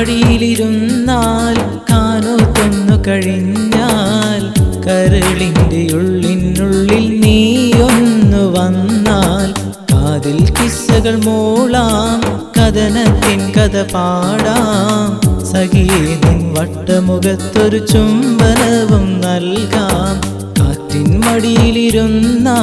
മടിയിലിരുന്നാൽ കാനോത്തൊന്നു കഴിഞ്ഞാൽ കരളിൻ്റെ ഉള്ളിനുള്ളിൽ നീയൊന്നു വന്നാൽ കാതിൽ കിസ്സകൾ മൂളാം കഥനത്തിൻ കഥ പാടാം സഖിയെ നിൻ വട്ടമുഖത്തൊരു ചുംബനവും നൽകാം കാറ്റിൻ മടിയിലിരുന്നാ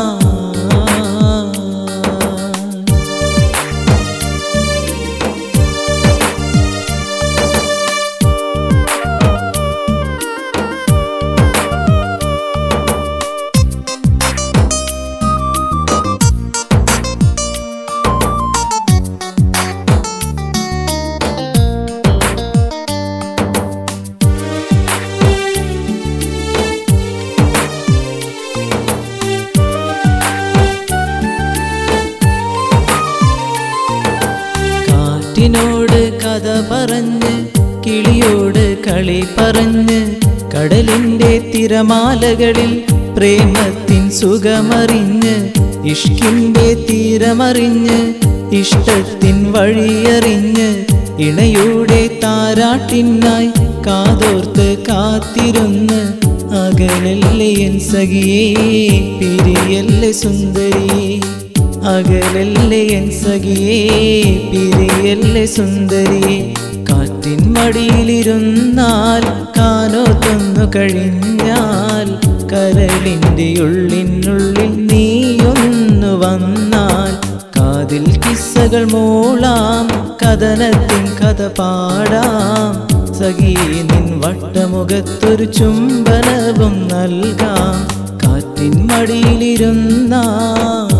കാറ്റിനോട് കഥ പറഞ്ഞ് കിളിയോട് കളി പറഞ്ഞ് കടലിൻ്റെ തിരമാലകളിൽ പ്രേമത്തിൻ സുഖമറിഞ്ഞ് ഇഷ്കിൻ്റെ തീരമറിഞ്ഞ് ഇഷ്ടത്തിൻ വഴിയറിഞ്ഞ് ഇണയുടെ താരാട്ടിനായി കാതോർത്ത് കാത്തിരുന്ന് അകലല്ലേ എൻ സഖിയേ പിരിയല്ലേ സുന്ദരിയേ അകലല്ലേ എൻ സഖിയേ പിരിയല്ലേ സുന്ദരിയേ കാറ്റിൻ മടിയിലിരുന്നാൽ കാനോത്തൊന്നു കഴിഞ്ഞാൽ കരളിൻ്റെ ഉള്ളിനുള്ളിൽ നീയൊന്നു വന്നാൽ കാതിൽ കിസ്സകൾ മൂളാം കഥനത്തിൻ കഥ പാടാം സഖി നിൻ വട്ടമുഖത്തൊരു ചുംബനവും നൽകാം കാറ്റിൻ മടിയിലിരുന്നാൽ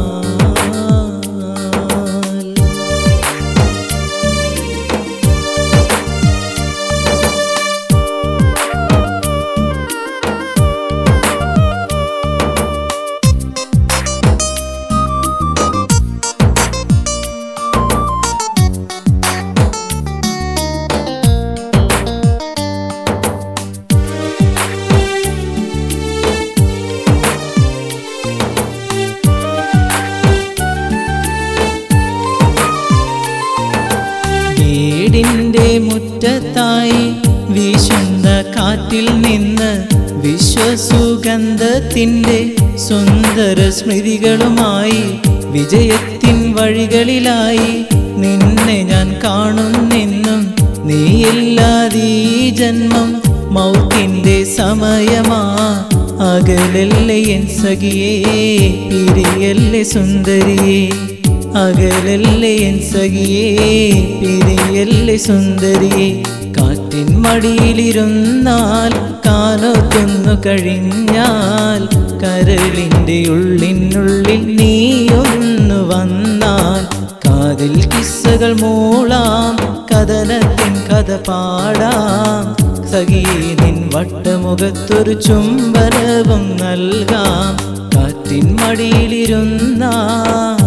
വീടിൻ്റെ മുറ്റത്തായി വീശുന്ന കാറ്റിൽ നിന്ന് വിശ്വസുഗന്ധത്തിൻ്റെ സുന്ദര സ്മൃതികളുമായി വിജയത്തിൻ വഴികളിലായി നിന്നെ ഞാൻ കാണുന്നെന്നും നീയില്ലാതെ ഈ ജന്മം മൗത്തിൻ്റെ സമയമാ അകലല്ലേ എൻ സഖിയേ പിരിയല്ലേ സുന്ദരിയേ അകലല്ലേ എൻ സഖിയേ പിരിയല്ലേ സുന്ദരിയേ കാറ്റിൻ മടിയിലിരുന്നാൽ കാനോത്തൊന്നു കഴിഞ്ഞാൽ കരളിൻ്റെ ഉള്ളിനുള്ളിൽ നീയൊന്നു വന്നാൽ കാതിൽ കിസ്സകൾ മൂളാം കഥനത്തിൻ കഥ പാടാം സഖി നിൻ വട്ടമുഖത്തൊരു ചുംബനവും നൽകാം കാറ്റിൻ മടിയിലിരുന്നാൽ